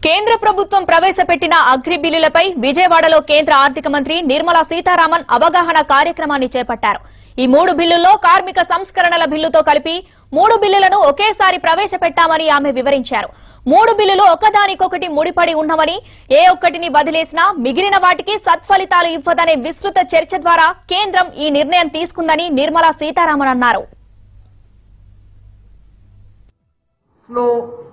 కేంద్ర ప్రభుత్వం ప్రవేశపెట్టిన అగ్రి బిల్లులపై విజయవాడలో కేంద్ర ఆర్థిక మంత్రి నిర్మలా సీతారామన్ అవగాహన కార్యక్రమాన్ని చేపట్టారు ఈ మూడు బిల్లుల్లో కార్మిక సంస్కరణల బిల్లుతో కలిపి మూడు బిల్లులను ఒకేసారి ప్రవేశపెట్టామని ఆమె వివరించారు మూడు బిల్లులు ఒకదానికొకటి ముడిపడి ఉన్నవని ఏ ఒక్కటిని వదిలేసినా మిగిలిన వాటికి సత్ఫలితాలు ఇవ్వదనే విస్తృత చర్చ ద్వారా కేంద్రం ఈ నిర్ణయం తీసుకుందని నిర్మలా సీతారామన్ అన్నారు లో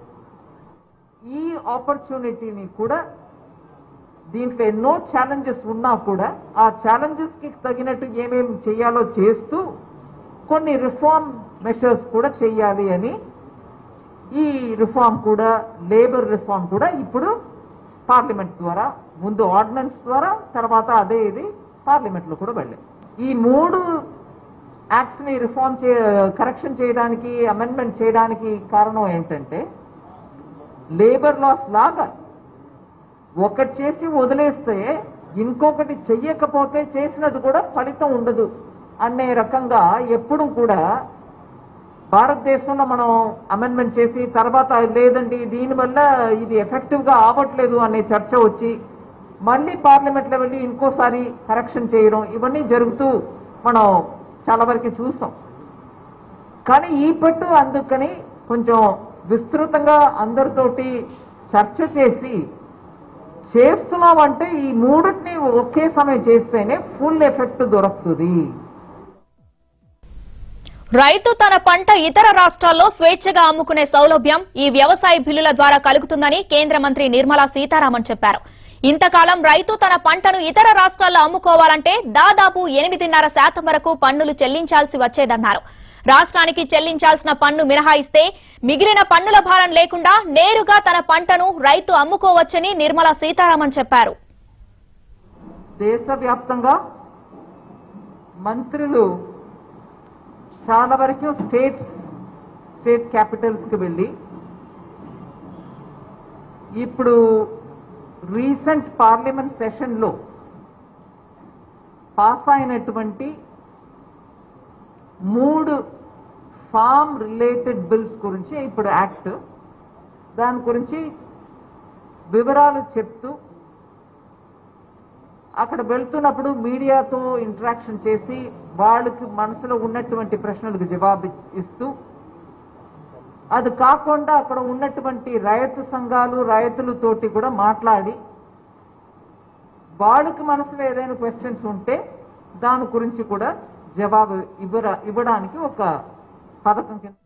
ఈ ఆపర్చునిటీని కూడా దీంట్లో ఎన్నో ఛాలెంజెస్ ఉన్నా కూడా ఆ ఛాలెంజెస్ కి తగినట్టు ఏమేమి చేయాలో చేస్తూ కొన్ని రిఫార్మ్ మెషర్స్ కూడా చేయాలి అని ఈ రిఫార్మ్ కూడా లేబర్ రిఫార్మ్ కూడా ఇప్పుడు పార్లమెంట్ ద్వారా ముందు ఆర్డినెన్స్ ద్వారా తర్వాత అదే ఇది పార్లమెంట్ లో కూడా వెళ్ళాయి ఈ మూడు యాక్ట్స్ ని రిఫార్మ్ చే కరెక్షన్ చేయడానికి అమెండ్మెంట్ చేయడానికి కారణం ఏంటంటే లేబర్ లాస్ లాగా ఒకటి చేసి వదిలేస్తే ఇంకొకటి చెయ్యకపోతే చేసినది కూడా ఫలితం ఉండదు అనే రకంగా ఎప్పుడు కూడా భారతదేశంలో మనం అమెండ్మెంట్ చేసి తర్వాత లేదండి దీనివల్ల ఇది ఎఫెక్టివ్ గా ఆవట్లేదు అనే చర్చ వచ్చి మళ్ళీ పార్లమెంట్ లో వెళ్ళి ఇంకోసారి కరెక్షన్ చేయడం ఇవన్నీ జరుగుతూ మనం చాలా వరకు చూస్తాం కానీ ఈ పట్టు అందుకని కొంచెం విస్తృతంగా అందరితోటి చర్చ చేసి చేస్తున్నామంటే ఈ మూడిటిని ఒకే సమయం చేస్తేనే ఫుల్ ఎఫెక్ట్ దొరుకుతుంది రైతు తన పంట ఇతర రాష్ట్రాల్లో స్వేచ్ఛగా అమ్ముకునే సౌలభ్యం ఈ వ్యవసాయ బిల్లుల ద్వారా కలుగుతుందని కేంద్ర మంత్రి నిర్మలా సీతారామన్ చెప్పారు ఇంతకాలం రైతు తన పంటను ఇతర రాష్ట్రాల్లో అమ్ముకోవాలంటే దాదాపు ఎనిమిదిన్నర శాతం వరకు పన్నులు చెల్లించాల్సి వచ్చేదన్నారు రాష్ట్రానికి చెల్లించాల్సిన పన్ను మినహాయిస్తే మిగిలిన పన్నుల భారం లేకుండా నేరుగా తన పంటను రైతు అమ్ముకోవచ్చని నిర్మలా సీతారామన్ చెప్పారు దేశవ్యాప్తంగా మంత్రులు చాలా వరకు స్టేట్స్ స్టేట్ క్యాపిటల్స్ కి వెళ్ళి ఇప్పుడు రీసెంట్ పార్లమెంట్ సెషన్ లో పాస్ అయినటువంటి మూడు ఫార్మ్ రిలేటెడ్ బిల్స్ గురించి ఇప్పుడు యాక్ట్ దాని గురించి వివరాలు చెప్తూ అక్కడ వెళ్తున్నప్పుడు మీడియాతో ఇంటరాక్షన్ చేసి వాళ్ళకి మనసులో ఉన్నటువంటి ప్రశ్నలకు జవాబు ఇచ్- ఇస్తూ అది కాకుండా అక్కడ ఉన్నటువంటి రైతు సంఘాలు రైతులతోటి కూడా మాట్లాడి వాళ్ళకి మనసులో ఏదైనా క్వశ్చన్స్ ఉంటే దాని గురించి కూడా జవాబు ఇవ్వరా ఇవ్వడానికి ఒక పథకం కింద